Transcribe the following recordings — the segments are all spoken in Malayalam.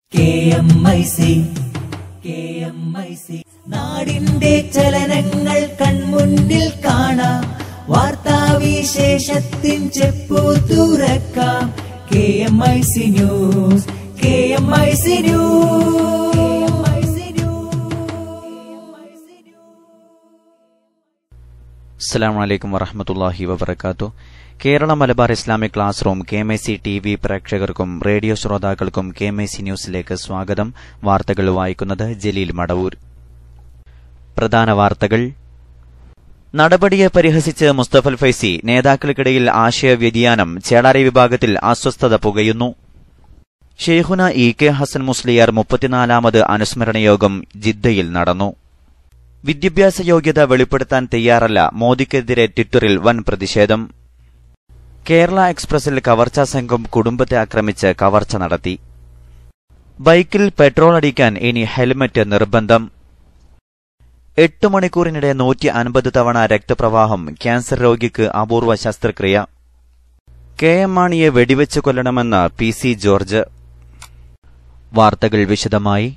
K M I C K M I C നാടിന്റെ ചലനങ്ങൾ കൺമുന്നിൽ കാണാം വാർത്താവിശേഷത്തിൻ ചെപ്പു തുറക്കാം K M I C news K M I C news അസ്സാം വലൈക്കും വറഹമത്തല്ലാഹി വബർക്കാത്തു Kerala Malabar Islamic class room K M I C T V പ്രേക്ഷകർക്കും റേഡിയോ ശ്രോതാക്കൾക്കും കെ എം ഐ സി ന്യൂസിലേക്ക് സ്വാഗതം വാർത്തകൾ വായിക്കുന്നത് ജലീൽ മടവൂർ പ്രധാന വാർത്തകൾ നടപടിയെ പരിഹസിച്ച് മുസ്തഫൽ ഫൈസി നേതാക്കൾക്കിടയിൽ ആശയവ്യതിയാനം ചേളാരി വിഭാഗത്തിൽ അസ്വസ്ഥത പുകയുന്നു ഷെയ്ഖുന ഇ കെ ഹസൻ മുസ്ലിയാർ മുപ്പത്തിനാലാമത് അനുസ്മരണ യോഗം ജിദ്ദയിൽ നടന്നു വിദ്യാഭ്യാസ യോഗ്യത വെളിപ്പെടുത്താൻ തയ്യാറല്ല മോദിക്കെതിരെ ട്വിറ്ററിൽ വൻ പ്രതിഷേധം കേരള എക്സ്പ്രസിൽ കവർച്ചാ സംഘം കുടുംബത്തെ ആക്രമിച്ച് കവർച്ച നടത്തി ബൈക്കിൽ പെട്രോൾ അടിക്കാൻ ഇനി ഹെൽമറ്റ് നിർബന്ധം എട്ട് മണിക്കൂറിനിടെ നൂറ്റി അൻപത് തവണ രക്തപ്രവാഹം ക്യാൻസർ രോഗിക്ക് അപൂർവ ശസ്ത്രക്രിയ കെ എം മാണിയെ വെടിവെച്ച് കൊല്ലണമെന്ന് പി സി ജോർജ് വാർത്തകൾ വിശദമായി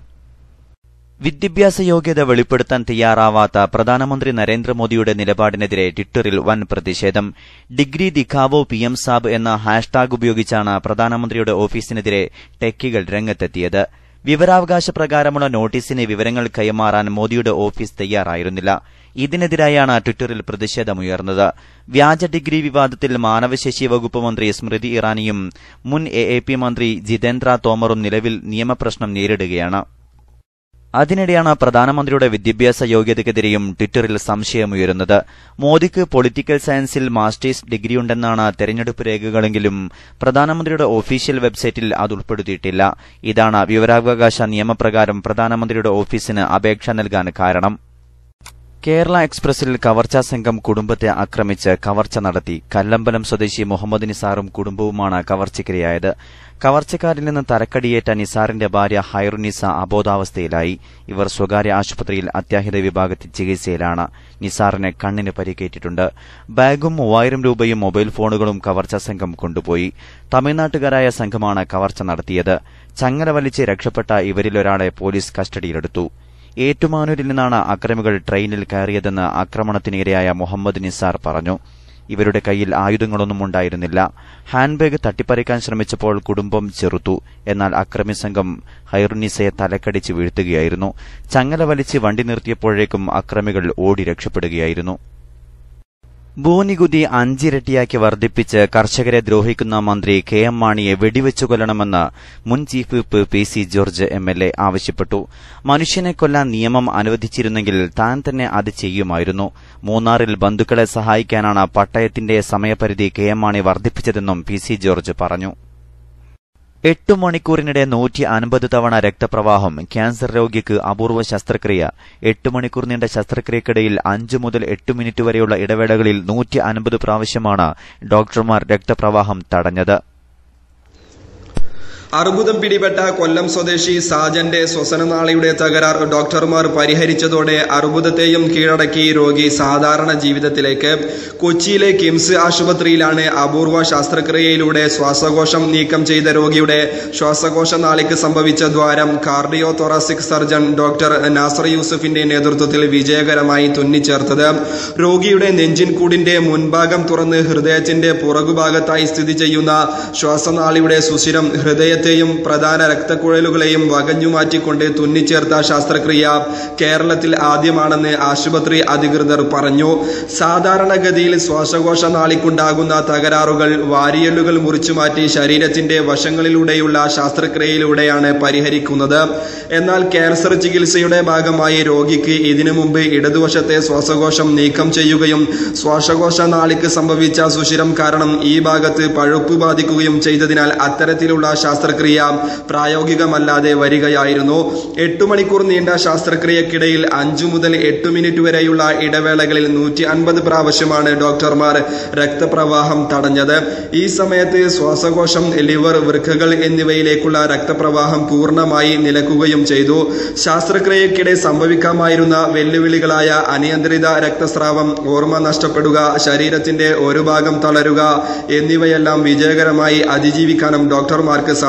വിദ്യാഭ്യാസ യോഗ്യത വെളിപ്പെടുത്താൻ തയ്യാറാവാത്ത പ്രധാനമന്ത്രി നരേന്ദ്രമോദിയുടെ നിലപാടിനെതിരെ ട്വിറ്ററിൽ വൻ പ്രതിഷേധം ഡിഗ്രി ദിഖാവോ പി എം സാബ് എന്ന ഹാഷ്ടാഗ് ഉപയോഗിച്ചാണ് പ്രധാനമന്ത്രിയുടെ ഓഫീസിനെതിരെ ടെക്കികൾ രംഗത്തെത്തിയത് വിവരാവകാശ പ്രകാരമുള്ള നോട്ടീസിന് വിവരങ്ങൾ കൈമാറാൻ മോദിയുടെ ഓഫീസ് തയ്യാറായിരുന്നില്ല ഇതിനെതിരായാണ് ട്വിറ്ററിൽ പ്രതിഷേധമുയർന്നത് വ്യാജ ഡിഗ്രി വിവാദത്തിൽ മാനവശേഷി വകുപ്പ് മന്ത്രി സ്മൃതി ഇറാനിയും മുൻ എ എ പി മന്ത്രി ജിതേന്ദ്ര തോമറും നിലവിൽ നിയമപ്രശ്നം നേരിടുകയാണ് അതിനിടെയാണ് പ്രധാനമന്ത്രിയുടെ വിദ്യാഭ്യാസ യോഗ്യതയ്ക്കെതിരെയും ട്വിറ്ററിൽ സംശയമുയരുന്നത് മോദിക്ക് പൊളിറ്റിക്കൽ സയൻസിൽ മാസ്റ്റേഴ്സ് ഡിഗ്രിയുണ്ടെന്നാണ് തെരഞ്ഞെടുപ്പ് രേഖകളെങ്കിലും പ്രധാനമന്ത്രിയുടെ ഒഫീഷ്യൽ വെബ്സൈറ്റിൽ അത് ഉൾപ്പെടുത്തിയിട്ടില്ല ഇതാണ് വിവരാവകാശ നിയമപ്രകാരം പ്രധാനമന്ത്രിയുടെ ഓഫീസിന് അപേക്ഷ നൽകാൻ കാരണം കേരള എക്സ്പ്രസിൽ കവർച്ചാ സംഘം കുടുംബത്തെ ആക്രമിച്ച് കവർച്ച നടത്തി കല്ലമ്പലം സ്വദേശി മുഹമ്മദ് നിസാറും കുടുംബവുമാണ് കവർച്ചയ്ക്കിരയായത് കവർച്ചക്കാരിൽ നിന്ന് തലക്കടിയേറ്റ നിസാറിന്റെ ഭാര്യ ഹൈറുനിസ അബോധാവസ്ഥയിലായി ഇവർ സ്വകാര്യ ആശുപത്രിയിൽ അത്യാഹിത വിഭാഗത്തിൽ ചികിത്സയിലാണ് നിസാറിന് കണ്ണിന് പരിക്കേറ്റിട്ടുണ്ട് ബാഗും മൂവായിരം രൂപയും മൊബൈൽ ഫോണുകളും കവർച്ചാ സംഘം കൊണ്ടുപോയി തമിഴ്നാട്ടുകാരായ സംഘമാണ് കവർച്ച നടത്തിയത് ചങ്ങല വലിച്ച് രക്ഷപ്പെട്ട ഇവരിലൊരാളെ പോലീസ് കസ്റ്റഡിയിലെടുത്തു ഏറ്റുമാനൂരിൽ നിന്നാണ് അക്രമികൾ ട്രെയിനിൽ കയറിയതെന്ന് ആക്രമണത്തിനിരയായ മുഹമ്മദ് നിസാർ പറഞ്ഞു ഇവരുടെ കയ്യിൽ ആയുധങ്ങളൊന്നും ഉണ്ടായിരുന്നില്ല ഹാൻഡ്ബാഗ് തട്ടിപ്പറിക്കാൻ ശ്രമിച്ചപ്പോൾ കുടുംബം ചെറുത്തു എന്നാൽ അക്രമി സംഘം ഹൈറുനിസയെ തലക്കടിച്ച് വീഴ്ത്തുകയായിരുന്നു ചങ്ങല വലിച്ച് വണ്ടി നിർത്തിയപ്പോഴേക്കും അക്രമികൾ ഓടി രക്ഷപ്പെടുകയായിരുന്നു ഭൂനികുതി അഞ്ചിരട്ടിയാക്കി വർദ്ധിപ്പിച്ച് കർഷകരെ ദ്രോഹിക്കുന്ന മന്ത്രി കെ എം മാണിയെ വെടിവെച്ചു കൊല്ലണമെന്ന് മുൻ chief whip P C George M L A ആവശ്യപ്പെട്ടു മനുഷ്യനെ കൊല്ലാൻ നിയമം അനുവദിച്ചിരുന്നെങ്കിൽ താൻ തന്നെ അത് ചെയ്യുമായിരുന്നു മൂന്നാറിൽ ബന്ധുക്കളെ സഹായിക്കാനാണ് പട്ടയത്തിന്റെ സമയപരിധി കെ എം മാണി വർദ്ധിപ്പിച്ചതെന്നും പി സി ജോർജ് പറഞ്ഞു എട്ടു മണിക്കൂറിനിടെ നൂറ്റി അൻപത് തവണ രക്തപ്രവാഹം ക്യാൻസർ രോഗിക്ക് അപൂർവ ശസ്ത്രക്രിയ എട്ട് മണിക്കൂർ നീണ്ട ശസ്ത്രക്രിയക്കിടയിൽ അഞ്ചു മുതൽ എട്ട് മിനിറ്റ് വരെയുള്ള ഇടവേളകളിൽ നൂറ്റി അൻപത് പ്രാവശ്യമാണ് ഡോക്ടർമാർ രക്തപ്രവാഹം തടഞ്ഞത് അർബുദം പിടിപെട്ട കൊല്ലം സ്വദേശി സാജന്റെ ശ്വസനനാളിയുടെ തകരാർ ഡോക്ടർമാർ പരിഹരിച്ചതോടെ അർബുദത്തെയും കീഴടക്കി രോഗി സാധാരണ ജീവിതത്തിലേക്ക് കൊച്ചിയിലെ കിംസ് ആശുപത്രിയിലാണ് അപൂർവ ശസ്ത്രക്രിയയിലൂടെ ശ്വാസകോശം നീക്കം ചെയ്ത രോഗിയുടെ ശ്വാസകോശ നാളിക്ക് സംഭവിച്ച ദ്വാരം cardio thoracic surgeon doctor Nasar യൂസഫിന്റെ നേതൃത്വത്തിൽ വിജയകരമായി തുന്നിച്ചേർത്തത് രോഗിയുടെ നെഞ്ചിൻ കൂടിന്റെ മുൻഭാഗം തുറന്ന് ഹൃദയത്തിന്റെ പുറകുഭാഗത്തായി സ്ഥിതി ചെയ്യുന്ന ശ്വാസനാളിയുടെ സുഷിരം ഹൃദയ ഹൃദയത്തെയും പ്രധാന രക്തക്കുഴലുകളെയും വകഞ്ഞു മാറ്റിക്കൊണ്ട് തുന്നിച്ചേർത്ത ശസ്ത്രക്രിയ കേരളത്തിൽ ആദ്യമാണെന്ന് ആശുപത്രി അധികൃതർ പറഞ്ഞു സാധാരണഗതിയിൽ ശ്വാസകോശ നാളിക്കുണ്ടാകുന്ന തകരാറുകൾ വാരിയല്ലുകൾ മുറിച്ചു മാറ്റി ശരീരത്തിന്റെ വശങ്ങളിലൂടെയുള്ള ശസ്ത്രക്രിയയിലൂടെയാണ് പരിഹരിക്കുന്നത് എന്നാൽ ക്യാൻസർ ചികിത്സയുടെ ഭാഗമായി രോഗിക്ക് ഇതിനു മുമ്പ് ഇടതുവശത്തെ ശ്വാസകോശം നീക്കം ചെയ്യുകയും ശ്വാസകോശ നാളിക്ക് സംഭവിച്ച സുഷിരം കാരണം ഈ ഭാഗത്ത് പഴുപ്പ് ബാധിക്കുകയും ചെയ്തതിനാൽ അത്തരത്തിലുള്ള ശാസ്ത്ര ശസ്ത്രക്രിയ പ്രായോഗികമല്ലാതെ വരികയായിരുന്നു എട്ടു മണിക്കൂർ നീണ്ട ശസ്ത്രക്രിയക്കിടയിൽ അഞ്ചു മുതൽ എട്ട് മിനിറ്റ് വരെയുള്ള ഇടവേളകളിൽ നൂറ്റി അൻപത് പ്രാവശ്യമാണ് ഡോക്ടർമാർ രക്തപ്രവാഹം തടഞ്ഞത് ഈ സമയത്ത് ശ്വാസകോശം ലിവർ വൃക്കകൾ എന്നിവയിലേക്കുള്ള രക്തപ്രവാഹം പൂർണ്ണമായി നിലക്കുകയും ചെയ്തു ശസ്ത്രക്രിയക്കിടെ സംഭവിക്കാമായിരുന്ന വെല്ലുവിളികളായ അനിയന്ത്രിത രക്തസ്രാവം ഓർമ്മ നഷ്ടപ്പെടുക ശരീരത്തിന്റെ ഒരു ഭാഗം തളരുക എന്നിവയെല്ലാം വിജയകരമായി അതിജീവിക്കാനും ഡോക്ടർമാർക്ക് സാധിച്ചു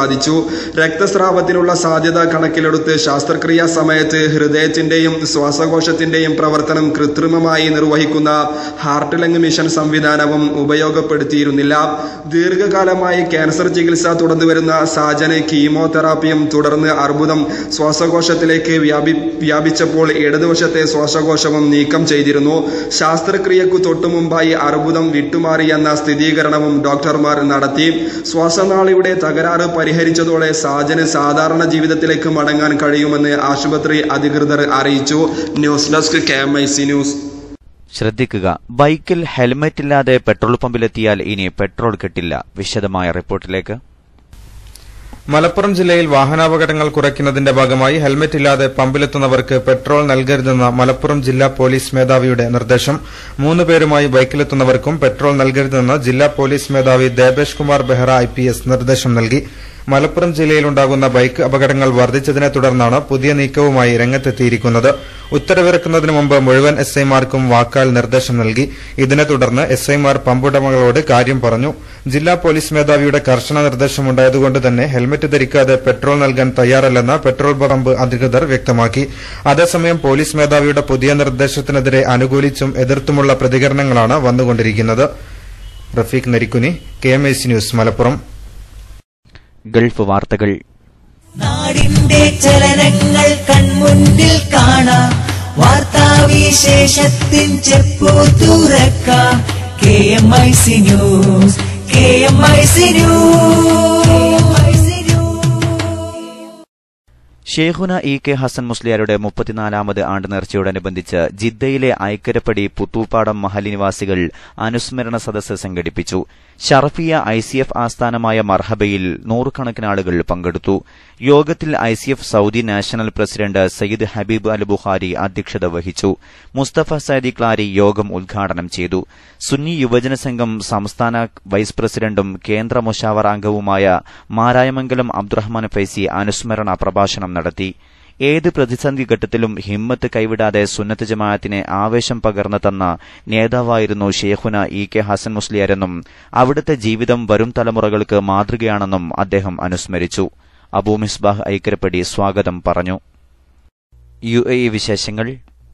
ബാധിച്ചു രക്തസ്രാവത്തിനുള്ള സാധ്യത കണക്കിലെടുത്ത് ശസ്ത്രക്രിയാ സമയത്ത് ഹൃദയത്തിന്റെയും ശ്വാസകോശത്തിന്റെയും പ്രവർത്തനം കൃത്രിമമായി നിർവഹിക്കുന്ന ഹാർട്ട് ലങ് മിഷൻ സംവിധാനവും ഉപയോഗപ്പെടുത്തിയിരുന്നില്ല ദീർഘകാലമായി ക്യാൻസർ ചികിത്സ തുടർന്നുവരുന്ന സാജന് കീമോതെറാപ്പിയും തുടർന്ന് അർബുദം ശ്വാസകോശത്തിലേക്ക് വ്യാപി വ്യാപിച്ചപ്പോൾ ഇടതുവശത്തെ ശ്വാസകോശവും നീക്കം ചെയ്തിരുന്നു ശസ്ത്രക്രിയക്കു തൊട്ടുമുമ്പായി അർബുദം വിട്ടുമാറിയെന്ന സ്ഥിരീകരണവും ഡോക്ടർമാർ നടത്തി ശ്വാസനാളിയുടെ തകരാറ് പരിഹരിച്ചതോടെ സാജന് സാധാരണ ജീവിതത്തിലേക്ക് മടങ്ങാൻ കഴിയുമെന്ന് ആശുപത്രി അധികൃതർ അറിയിച്ചു news desk K M I C news ശ്രദ്ധിക്കുക ബൈക്കിൽ ഹെൽമറ്റ് ഇല്ലാതെ പെട്രോൾ പമ്പിലെത്തിയാൽ ഇനി പെട്രോൾ കിട്ടില്ല വിശദമായ റിപ്പോർട്ടിലേക്ക് മലപ്പുറം ജില്ലയിൽ വാഹനാപകടങ്ങൾ കുറയ്ക്കുന്നതിന്റെ ഭാഗമായി ഹെൽമറ്റ് ഇല്ലാതെ പമ്പിലെത്തുന്നവർക്ക് പെട്രോൾ നൽകരുതെന്ന മലപ്പുറം ജില്ലാ പോലീസ് മേധാവിയുടെ നിർദ്ദേശം മൂന്ന് പേരുമായി ബൈക്കിലെത്തുന്നവർക്കും പെട്രോൾ നൽകരുതെന്ന് ജില്ലാ പോലീസ് മേധാവി ദേബേഷ് കുമാർ ബെഹ്റ ഐ നിർദ്ദേശം നൽകി മലപ്പുറം ജില്ലയിലുണ്ടാകുന്ന ബൈക്ക് അപകടങ്ങൾ വർദ്ധിച്ചതിനെ തുടർന്നാണ് പുതിയ നീക്കവുമായി രംഗത്തെത്തിയിരിക്കുന്നത് ഉത്തരവിറക്കുന്നതിന് മുമ്പ് മുഴുവൻ എസ് ഐമാർക്കും വാക്കാൽ നിർദ്ദേശം നൽകി ഇതിനെ തുടർന്ന് എസ് ഐമാർ പമ്പുടമകളോട് കാര്യം പറഞ്ഞു ജില്ലാ പോലീസ് മേധാവിയുടെ കർശന നിർദ്ദേശമുണ്ടായതുകൊണ്ട് തന്നെ ഹെൽമറ്റ് ധരിക്കാതെ പെട്രോൾ നൽകാൻ തയ്യാറല്ലെന്ന് പെട്രോൾ പമ്പ് അധികൃതർ വ്യക്തമാക്കി അതേസമയം പോലീസ് മേധാവിയുടെ പുതിയ നിർദ്ദേശത്തിനെതിരെ അനുകൂലിച്ചും എതിർത്തുമുള്ള പ്രതികരണങ്ങളാണ് വന്നുകൊണ്ടിരിക്കുന്നത് Rafeeq Narikkuni K M S news Malappuram gulf വാർത്തകൾ നാടിന്റെ ചലനങ്ങൾ കൺമുന്നിൽ കാണാം വാർത്താവിശേഷത്തിൻ ചെപ്പു തുറക്കാം K M I C news K M I C news ഷേഖുന ഇ കെ ഹസൻ മുസ്ലിയാരുടെ മുപ്പത്തിനാലാമത് ആണ്ട് നേർച്ചയോടനുബന്ധിച്ച് ജിദ്ദയിലെ ഐക്കരപ്പടി പുത്തൂപ്പാടം മഹലി നിവാസികൾ അനുസ്മരണ സദസ്സ് സംഘടിപ്പിച്ചു ഷറഫിയ ഐ സി എഫ് ആസ്ഥാനമായ മർഹബയിൽ നൂറുകണക്കിന് ആളുകൾ പങ്കെടുത്തു യോഗത്തിൽ I C F Saudi national president Sayyid Habeeb Al Bukhari അധ്യക്ഷത വഹിച്ചു മുസ്തഫ സൈദി ക്ലാരി യോഗം ഉദ്ഘാടനം ചെയ്തു സുന്നി യുവജന സംഘം സംസ്ഥാന വൈസ് പ്രസിഡന്റും കേന്ദ്ര മുഷാവർ അംഗവുമായ മാരായമംഗലം അബ്ദുറഹ്മാൻ ഫൈസി അനുസ്മരണ പ്രഭാഷണം നടത്തി ഏത് പ്രതിസന്ധി ഘട്ടത്തിലും ഹിമ്മത്ത് കൈവിടാതെ സുന്നത്ത് ജമാഅത്തിനെ ആവേശം പകർന്നു തന്ന നേതാവായിരുന്നു ഷേഖുന ഇ കെ ഹസൻ മുസ്ലിയാരെന്നും അവിടുത്തെ ജീവിതം വരും തലമുറകൾക്ക് മാതൃകയാണെന്നും അദ്ദേഹം അനുസ്മരിച്ചു അബൂ മിസ്ബാഹ് ഐക്കരപ്പടി സ്വാഗതം പറഞ്ഞു യു എ ഇ വിശേഷങ്ങൾ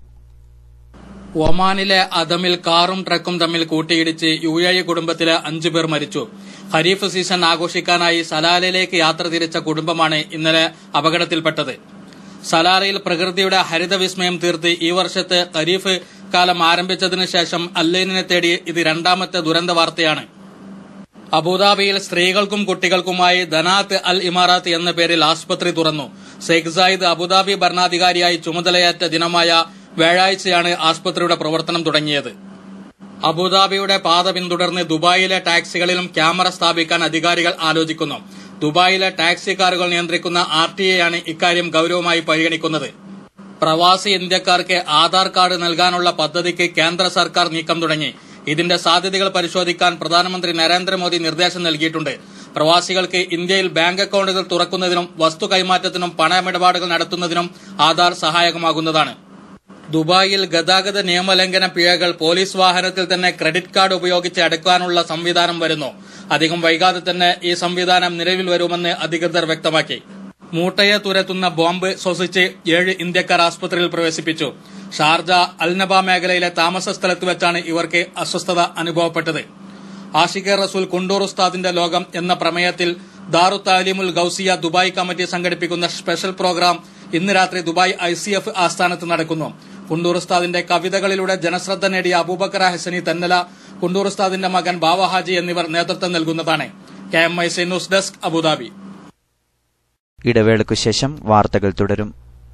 ഒമാനിലെ അദമിൽ കാറും ട്രക്കും തമ്മിൽ കൂട്ടിയിടിച്ച് യു എ ഇ കുടുംബത്തിലെ അഞ്ചു പേർ മരിച്ചു ഖരീഫ് സീസൺ ആഘോഷിക്കാനായി സലാലയിലേക്ക് യാത്ര തിരിച്ച കുടുംബമാണ് ഇന്നലെ അപകടത്തിൽപ്പെട്ടത് സലാലയിൽ പ്രകൃതിയുടെ ഹരിതവിസ്മയം തീർത്ത് ഈ വർഷത്തെ ഖരീഫ് കാലം ആരംഭിച്ചതിനു ശേഷം അല്ലൈനിനെ തേടി ഇത് രണ്ടാമത്തെ ദുരന്ത വാർത്തയാണ് അബുദാബിയിൽ സ്ത്രീകൾക്കും കുട്ടികൾക്കുമായി ദനാത്ത് അൽ ഇമാറാത്ത് എന്ന പേരിൽ ആസ്പത്രി തുറന്നു ഷെയ്ഖ് സായിദ് അബുദാബി ഭരണാധികാരിയായി ചുമതലയേറ്റ ദിനമായ വ്യാഴാഴ്ചയാണ് ആസ്പത്രിയുടെ പ്രവർത്തനം തുടങ്ങിയത് അബുദാബിയുടെ പാത പിന്തുടർന്ന് ദുബായിലെ ടാക്സികളിലും ക്യാമറ സ്ഥാപിക്കാൻ അധികാരികൾ ആലോചിക്കുന്നു ദുബായിലെ ടാക്സി കാറുകൾ നിയന്ത്രിക്കുന്ന ആർ ടി എയാണ് ഇക്കാര്യം ഗൌരവമായി പരിഗണിക്കുന്നത് പ്രവാസി ഇന്ത്യക്കാർക്ക് ആധാർ കാർഡ് നൽകാനുള്ള പദ്ധതിക്ക് കേന്ദ്ര സർക്കാർ നീക്കം തുടങ്ങി ഇതിന്റെ സാധ്യതകൾ പരിശോധിക്കാൻ പ്രധാനമന്ത്രി നരേന്ദ്രമോദി നിർദ്ദേശം നൽകിയിട്ടുണ്ട് പ്രവാസികൾക്ക് ഇന്ത്യയിൽ ബാങ്ക് അക്കൌണ്ടുകൾ തുറക്കുന്നതിനും വസ്തു കൈമാറ്റത്തിനും പണമിടപാടുകൾ നടത്തുന്നതിനും ആധാർ സഹായകമാകുന്നതാണ് ദുബായിൽ ഗതാഗത നിയമലംഘന പിഴകൾ പോലീസ് വാഹനത്തിൽ തന്നെ ക്രെഡിറ്റ് കാർഡ് ഉപയോഗിച്ച് അടയ്ക്കാനുള്ള സംവിധാനം വരുന്നു അധികം വൈകാതെ തന്നെ ഈ സംവിധാനം നിലവിൽ വരുമെന്ന് അധികൃതർ വ്യക്തമാക്കി മൂട്ടയെ തുരത്തുന്ന ബോംബ് ശ്വസിച്ച് ഏഴ് ഇന്ത്യക്കാർ ആസ്പത്രിയിൽ പ്രവേശിപ്പിച്ചു ഷാർജ അൽനബ മേഖലയിലെ താമസ സ്ഥലത്ത് വെച്ചാണ് ഇവർക്ക് അസ്വസ്ഥത അനുഭവപ്പെട്ടത് ആഷിഖെ റസൂൽ കുണ്ടൂർ ഉസ്താദിന്റെ ലോകം എന്ന പ്രമേയത്തിൽ ദാറു താലിമുൽ ഗൌസിയ ദുബായ് കമ്മിറ്റി സംഘടിപ്പിക്കുന്ന സ്പെഷ്യൽ പ്രോഗ്രാം ഇന്ന് രാത്രി ദുബായ് ഐ സി എഫ് ആസ്ഥാനത്ത് നടക്കുന്നു കുണ്ടൂർ ഉസ്താദിന്റെ കവിതകളിലൂടെ ജനശ്രദ്ധ നേടിയ അബൂബക്കർ ഹസനി തെന്നല കുണ്ടൂർ ഉസ്താദിന്റെ മകൻ ബാവ ഹാജി എന്നിവർ നേതൃത്വം നൽകുന്നതാണ് K M I C news desk Abu Dhabi ഇടവേളയ്ക്കു ശേഷം വാർത്തകൾ തുടരും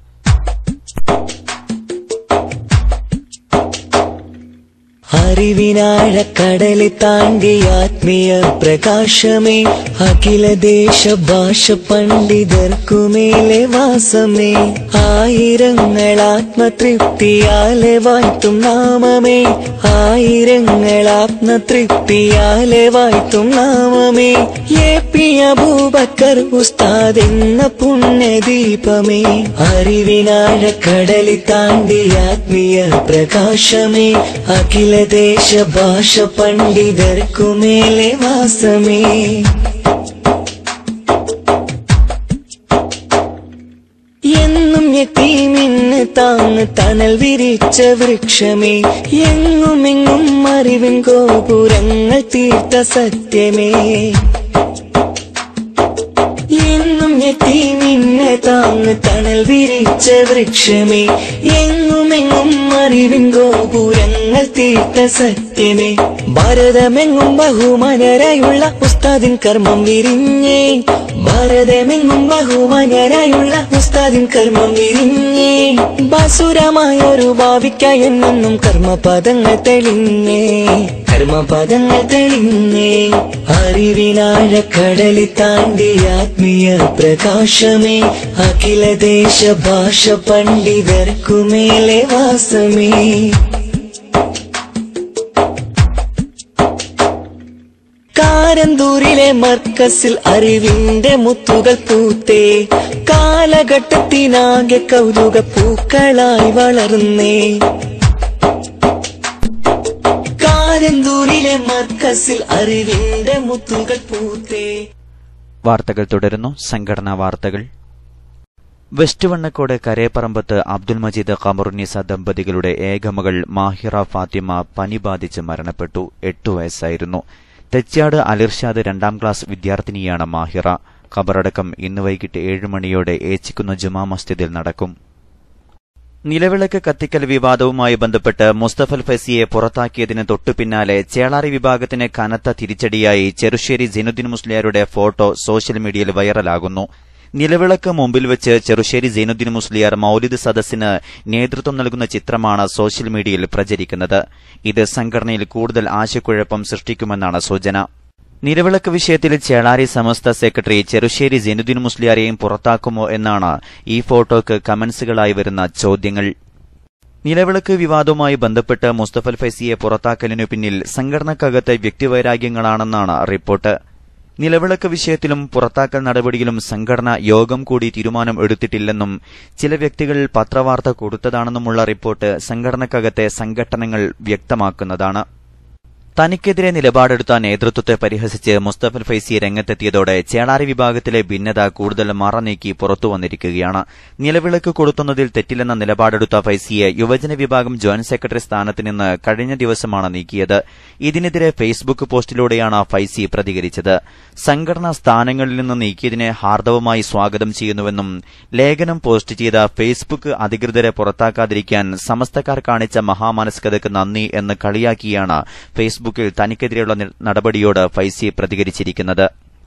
അറിവിനാഴക്കടല് താണ്ടി ആത്മീയ പ്രകാശമേ അഖില ദേശ ഭാഷ പണ്ഡിതർക്കുമേലെ വാസമേ ആയിരങ്ങൾ ആത്മതൃപ്തിയാലെ വാഴ്ത്തും നാമമേ ആയിരങ്ങൾ ആത്മതൃപ്തിയാലെ വാഴ്ത്തും നാമമേ എ പി അബൂബക്കർ ഉസ്താദ് എന്ന പുണ്യദീപമേ അറിവിനാഴക്കടലി താണ്ടി ആത്മീയ പ്രകാശമേ അഖില ദേശ ഭാഷ പണ്ഡിതർക്കുമേലെ വാസമേ എത്തീമിന്ന് താങ്ങ് തണൽ വിരിച്ച വൃക്ഷമേ എങ്ങുമെങ്ങും അറിവിൻ ഗോപുരങ്ങൾ തീർത്ത സത്യമേ എന്നും എത്തീമിന്ന് താങ്ങ് തണൽ വിരിച്ച വൃക്ഷമേ എങ്ങുമെങ്ങും അറിവിൻ ഗോപുരങ്ങൾ തീർത്ത സത്യമേ ഭാരതമെങ്ങും ബഹുമാനരായുള്ള ഉസ്താദിൻ കർമ്മം വിരിഞ്ഞേ ഭാരതമെങ്ങും ബഹുമാനരായുള്ള ഉസ്താദിൻ കർമ്മം വിരിഞ്ഞേ ബാസുരമായൊരു ഭാവിക്കായി എന്നെന്നും കർമ്മപദങ്ങൾ തെളിഞ്ഞേ കർമ്മപദങ്ങൾ തെളിഞ്ഞേ അറിവിനാഴക്കടലി താണ്ടി ആത്മീയ പ്രകാശമേ അഖില ദേശ ഭാഷ പണ്ഡിതർക്കുമേലെ വാസമേ കാരന്തൂരിലെ മർക്കസിൽ അറിവിന്റെ മുത്തുകൾ പൂത്തേ കാലഘട്ടത്തിനാകെ കൗതുക പൂക്കളായി വളർന്നേ കാരന്തൂരിലെ മർക്കസിൽ അറിവിന്റെ മുത്തുകൾ പൂത്തേ വാർത്തകൾ തുടരുന്നു സംഘടനാ വാർത്തകൾ വെസ്റ്റ് വണ്ണക്കോട് കരേപ്പറമ്പത്ത് അബ്ദുൽ മജീദ് ഖമറുന്നിസ ദമ്പതികളുടെ ഏകമകൾ മാഹിറ ഫാത്തിമ പനി ബാധിച്ച് മരണപ്പെട്ടു എട്ടു വയസ്സായിരുന്നു തെച്ചാട് അലിർഷാദ് രണ്ടാം ക്ലാസ് വിദ്യാർത്ഥിനിയാണ് മാഹിറ ഖബറടക്കം ഇന്ന് വൈകിട്ട് ഏഴ് മണിയോടെ ഏച്ചിക്കുന്ന ജുമാ മസ്ജിദിൽ നടക്കും നിലവിളക്ക് കത്തിക്കൽ വിവാദവുമായി ബന്ധപ്പെട്ട് മുസ്തഫൽ ഫസിയെ പുറത്താക്കിയതിന് തൊട്ടുപിന്നാലെ ചേളാറി വിഭാഗത്തിന് കനത്ത തിരിച്ചടിയായി ചെറുശ്ശേരി ജൈനുദ്ദീൻ മുസ്ലിയാരുടെ ഫോട്ടോ സോഷ്യൽ മീഡിയയിൽ വൈറലാകുന്നു നിലവിളക്ക് മുമ്പിൽ വെച്ച് ചെറുശ്ശേരി ജൈനുദ്ദീൻ മുസ്ലിയാർ മൌലിദ് സദസ്സിന് നേതൃത്വം നൽകുന്ന ചിത്രമാണ് സോഷ്യൽ മീഡിയയിൽ പ്രചരിക്കുന്നത് ഇത് സംഘടനയിൽ കൂടുതൽ ആശയക്കുഴപ്പം സൃഷ്ടിക്കുമെന്നാണ് സൂചന നിലവിളക്ക് വിഷയത്തിൽ ചേളാരി സമസ്ത സെക്രട്ടറി ചെറുശ്ശേരി ജൈനുദ്ദീൻ മുസ്ലിയാരെയും പുറത്താക്കുമോ എന്നാണ് ഈ ഫോട്ടോക്ക് കമന്റ്സുകളായി വരുന്ന ചോദ്യങ്ങൾ നിലവിളക്ക് വിവാദവുമായി ബന്ധപ്പെട്ട് മുസ്തഫൽ ഫൈസിയെ പുറത്താക്കലിനു പിന്നിൽ സംഘടനക്കകത്തെ വ്യക്തിവൈരാഗ്യങ്ങളാണെന്നാണ് റിപ്പോർട്ട് നിലവിളക്ക് വിഷയത്തിലും പുറത്താക്കൽ നടപടിയിലും സംഘടന യോഗം കൂടി തീരുമാനം എടുത്തിട്ടില്ലെന്നും ചില വ്യക്തികൾ പത്രവാർത്ത കൊടുത്തതാണെന്നുമുള്ള റിപ്പോർട്ട് സംഘടനക്കകത്തെ സംഘടനകൾ വ്യക്തമാക്കുന്നതാണ് തനിക്കെതിരെ നിലപാടെടുത്ത നേതൃത്വത്തെ പരിഹസിച്ച് മുസ്തഫൽ ഫൈസി രംഗത്തെത്തിയതോടെ ചേളാരി വിഭാഗത്തിലെ ഭിന്നത കൂടുതൽ മറനീക്കി പുറത്തുവന്നിരിക്കുകയാണ് നിലവിളക്ക് കൊടുത്തുന്നതിൽ തെറ്റില്ലെന്ന നിലപാടെടുത്ത ഫൈസിയെ യുവജന വിഭാഗം ജോയിന്റ് സെക്രട്ടറി സ്ഥാനത്ത് നിന്ന് കഴിഞ്ഞ ദിവസമാണ് നീക്കിയത് ഇതിനെതിരെ ഫേസ്ബുക്ക് പോസ്റ്റിലൂടെയാണ് ഫൈസി പ്രതികരിച്ചത് സംഘടനാ സ്ഥാനങ്ങളിൽ നിന്ന് നീക്കിയതിനെ ഹാർദവമായി സ്വാഗതം ചെയ്യുന്നുവെന്നും ലേഖനം പോസ്റ്റ് ചെയ്ത ഫേസ്ബുക്ക് അധികൃതരെ പുറത്താക്കാതിരിക്കാൻ സമസ്തക്കാർ കാണിച്ച മഹാമനസ്കതയ്ക്ക് നന്ദി എന്ന് കളിയാക്കിയാണ് ഫേസ്ബുക്കിൽ തനിക്കെതിരെയുള്ള നി- നടപടിയോട് ഫൈസി പ്രതികരിച്ചിരിക്കുന്നത്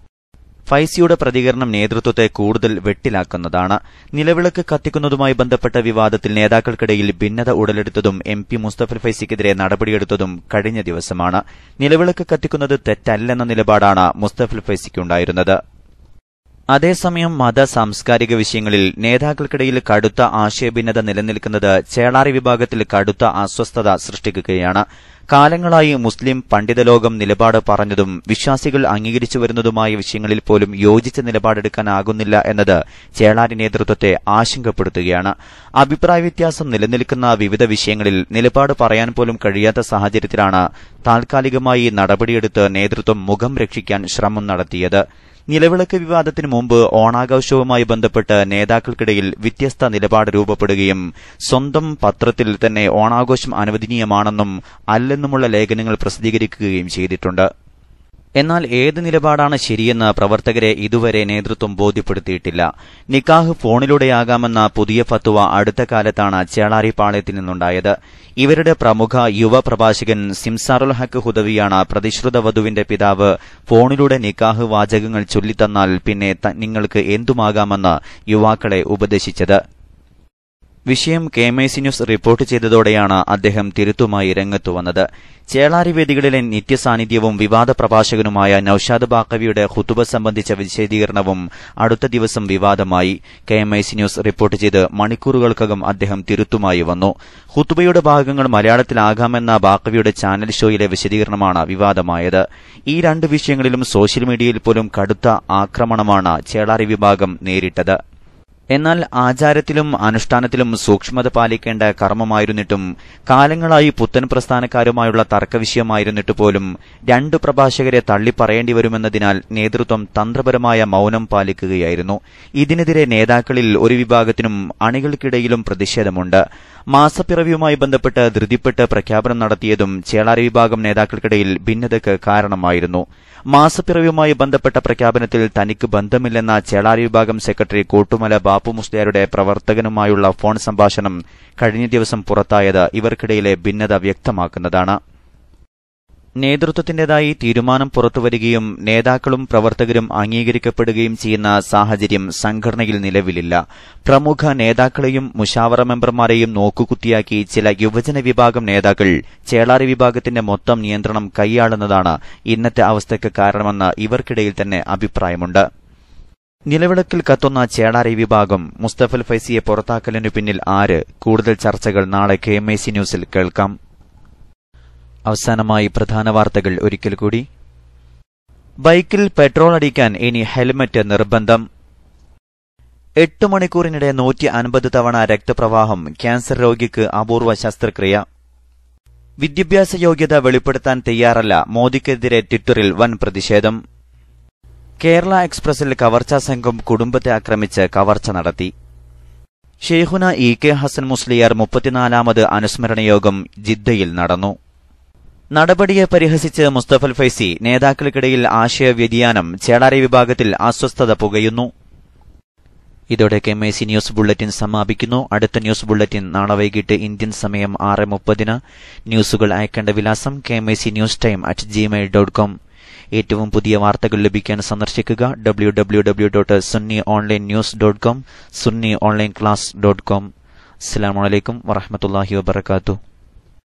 ഫൈസിയുടെ പ്രതികരണം നേതൃത്വത്തെ കൂടുതൽ വെട്ടിലാക്കുന്നതാണ് നിലവിളക്ക് കത്തിക്കുന്നതുമായി ബന്ധപ്പെട്ട വിവാദത്തിൽ നേതാക്കൾക്കിടയിൽ ഭിന്നത ഉടലെടുത്തതും എം പി മുസ്തഫൽ ഫൈസിക്കെതിരെ നടപടിയെടുത്തതും കഴിഞ്ഞ ദിവസമാണ് നിലവിളക്ക് കത്തിക്കുന്നത് തെറ്റല്ലെന്ന നിലപാടാണ് മുസ്തഫൽ ഫൈസിക്കുണ്ടായിരുന്നത് അതേസമയം മത സാംസ്കാരിക വിഷയങ്ങളിൽ നേതാക്കൾക്കിടയിൽ കടുത്ത ആശയഭിന്നത നിലനിൽക്കുന്നത് ചേളാറി വിഭാഗത്തിൽ കടുത്ത അസ്വസ്ഥത സൃഷ്ടിക്കുകയാണ് കാലങ്ങളായി മുസ്ലിം പണ്ഡിതലോകം നിലപാട് പറഞ്ഞതും വിശ്വാസികൾ അംഗീകരിച്ചു വരുന്നതുമായ വിഷയങ്ങളിൽ പോലും യോജിച്ച നിലപാടെടുക്കാനാകുന്നില്ല എന്നത് ചേളാരി നേതൃത്വത്തെ ആശങ്കപ്പെടുത്തുകയാണ് അഭിപ്രായ വ്യത്യാസം നിലനിൽക്കുന്ന വിവിധ വിഷയങ്ങളിൽ നിലപാട് പറയാൻ പോലും കഴിയാത്ത സാഹചര്യത്തിലാണ് താൽക്കാലികമായി നടപടിയെടുത്ത് നേതൃത്വം മുഖം രക്ഷിക്കാൻ ശ്രമം നടത്തിയത് നിലവിളക്ക് വിവാദത്തിന് മുമ്പ് ഓണാഘോഷവുമായി ബന്ധപ്പെട്ട് നേതാക്കൾക്കിടയിൽ വ്യത്യസ്ത നിലപാട് രൂപപ്പെടുകയും സ്വന്തം പത്രത്തിൽ തന്നെ ഓണാഘോഷം അനുവദനീയമാണെന്നും അല്ലെന്നുമുള്ള ലേഖനങ്ങൾ പ്രസിദ്ധീകരിക്കുകയും ചെയ്തിട്ടുണ്ട് എന്നാൽ ഏത് നിലപാടാണ് ശരിയെന്ന് പ്രവർത്തകരെ ഇതുവരെ നേതൃത്വം ബോധ്യപ്പെടുത്തിയിട്ടില്ല നിക്കാഹ് ഫോണിലൂടെയാകാമെന്ന പുതിയ ഫത്വ അടുത്ത കാലത്താണ് ചേളാരി പാളയത്തിൽ നിന്നുണ്ടായത് ഇവരുടെ പ്രമുഖ യുവ പ്രഭാഷകൻ സിംസാറുൽ ഹക്ക് ഹുദവിയാണ് പ്രതിശ്രുത വധുവിന്റെ പിതാവ് ഫോണിലൂടെ നിക്കാഹ് വാചകങ്ങൾ ചൊല്ലിത്തന്നാൽ പിന്നെ ത- നിങ്ങൾക്ക് എന്തുമാകാമെന്ന് യുവാക്കളെ ഉപദേശിച്ചത് വിഷയം K M I C news report ചെയ്തതോടെയാണ് അദ്ദേഹം തിരുത്തുമായി രംഗത്തു വന്നത് ചേളാരി വേദികളിലെ നിത്യസാന്നിധ്യവും വിവാദ പ്രഭാഷകനുമായ നൌഷാദ് ബാക്കവിയുടെ ഹുത്തുബ സംബന്ധിച്ച വിശദീകരണവും അടുത്ത ദിവസം വിവാദമായി K M I C news report ചെയ്ത് മണിക്കൂറുകൾക്കകം അദ്ദേഹം തിരുത്തുമായി വന്നു ഹുത്തുബയുടെ ഭാഗങ്ങൾ മലയാളത്തിലാകാമെന്ന ബാക്കവിയുടെ ചാനൽ ഷോയിലെ വിശദീകരണമാണ് വിവാദമായത് ഈ രണ്ട് വിഷയങ്ങളിലും സോഷ്യൽ മീഡിയയിൽ പോലും കടുത്ത ആക്രമണമാണ് ചേളാരി വിഭാഗം നേരിട്ടത് എന്നാൽ ആചാരത്തിലും അനുഷ്ഠാനത്തിലും സൂക്ഷ്മത പാലിക്കേണ്ട കർമ്മമായിരുന്നിട്ടും കാലങ്ങളായി പുത്തൻ പ്രസ്ഥാനക്കാരുമായുള്ള തർക്കവിഷയമായിരുന്നിട്ട് പോലും രണ്ടു പ്രഭാഷകരെ തള്ളിപ്പറയേണ്ടി വരുമെന്നതിനാൽ നേതൃത്വം തന്ത്രപരമായ മൌനം പാലിക്കുകയായിരുന്നു ഇതിനെതിരെ നേതാക്കളിൽ ഒരു വിഭാഗത്തിനും അണികൾക്കിടയിലും പ്രതിഷേധമുണ്ട് മാസപ്പിറവിയുമായി ബന്ധപ്പെട്ട് ധൃതിപ്പെട്ട് പ്രഖ്യാപനം നടത്തിയതും ചേളാരി വിഭാഗം നേതാക്കൾക്കിടയിൽ ഭിന്നതയ്ക്ക് കാരണമായിരുന്നു മാസപ്പിറവിയുമായി ബന്ധപ്പെട്ട പ്രഖ്യാപനത്തിൽ തനിക്ക് ബന്ധമില്ലെന്ന ചേളാരി വിഭാഗം സെക്രട്ടറി കൂട്ടുമല ബാപ്പു മുസ്ലിയാരുടെ പ്രവർത്തകനുമായുള്ള ഫോൺ സംഭാഷണം കഴിഞ്ഞ ദിവസം പുറത്തായത് ഇവർക്കിടയിലെ ഭിന്നത വ്യക്തമാക്കുന്നതാണ് നേതൃത്വത്തിന്റേതായി തീരുമാനം പുറത്തുവരികയും നേതാക്കളും പ്രവർത്തകരും അംഗീകരിക്കപ്പെടുകയും ചെയ്യുന്ന സാഹചര്യം സംഘടനയിൽ നിലവിലില്ല പ്രമുഖ നേതാക്കളെയും മുഷാവറ മെമ്പർമാരെയും നോക്കുകുത്തിയാക്കി ചില യുവജന വിഭാഗം നേതാക്കൾ ചേളാരി വിഭാഗത്തിന്റെ മൊത്തം നിയന്ത്രണം കൈയാളുന്നതാണ് ഇന്നത്തെ അവസ്ഥയ്ക്ക് കാരണമെന്ന് ഇവർക്കിടയിൽ തന്നെ അഭിപ്രായമുണ്ട് നിലവിളക്കിൽ കത്തുന്ന ചേളാരി വിഭാഗം മുസ്തഫൽ ഫൈസിയെ പുറത്താക്കലിനു പിന്നിൽ ആര് കൂടുതൽ ചർച്ചകൾ നാളെ കെ എം ഐ സി ന്യൂസിൽ കേൾക്കാം അവസാനമായി പ്രധാന വാർത്തകൾ ഒരിക്കൽ കൂടി ബൈക്കിൽ പെട്രോൾ അടിക്കാൻ ഇനി ഹെൽമറ്റ് നിർബന്ധം എട്ട് മണിക്കൂറിനിടെ നൂറ്റി അൻപത് തവണ രക്തപ്രവാഹം ക്യാൻസർ രോഗിക്ക് അപൂർവ ശസ്ത്രക്രിയ വിദ്യാഭ്യാസ യോഗ്യത വെളിപ്പെടുത്താൻ തയ്യാറല്ല മോദിക്കെതിരെ ട്വിറ്ററിൽ വൻ പ്രതിഷേധം കേരള എക്സ്പ്രസിൽ കവർച്ചാ സംഘം കുടുംബത്തെ ആക്രമിച്ച് കവർച്ച നടത്തി ഷെയ്ഖുന ഇ കെ ഹസൻ മുസ്ലിയാർ മുപ്പത്തിനാലാമത് അനുസ്മരണ യോഗം ജിദ്ദയിൽ നടന്നു നടപടിയെ പരിഹസിച്ച് മുസ്തഫൽ ഫൈസി നേതാക്കൾക്കിടയിൽ ആശയവ്യതിയാനം ചേളാരി വിഭാഗത്തിൽ അസ്വസ്ഥത പുകയുന്നു ഇതോടെ K M I C news bulletin സമാപിക്കുന്നു അടുത്ത ന്യൂസ് ബുള്ളറ്റിൻ നാളെ വൈകിട്ട് ഇന്ത്യൻ സമയം ആറ് മുപ്പതിന് ന്യൂസുകൾ അയക്കേണ്ട വിലാസം K M I C news time at Gmail dot com ഏറ്റവും പുതിയ വാർത്തകൾ ലഭിക്കാൻ സന്ദർശിക്കുക W W W dot Sunni online news dot com Sunni online class dot com അസ്സാം വലൈക്കും വറഹമത്തല്ലാഹി വബർക്കാത്തു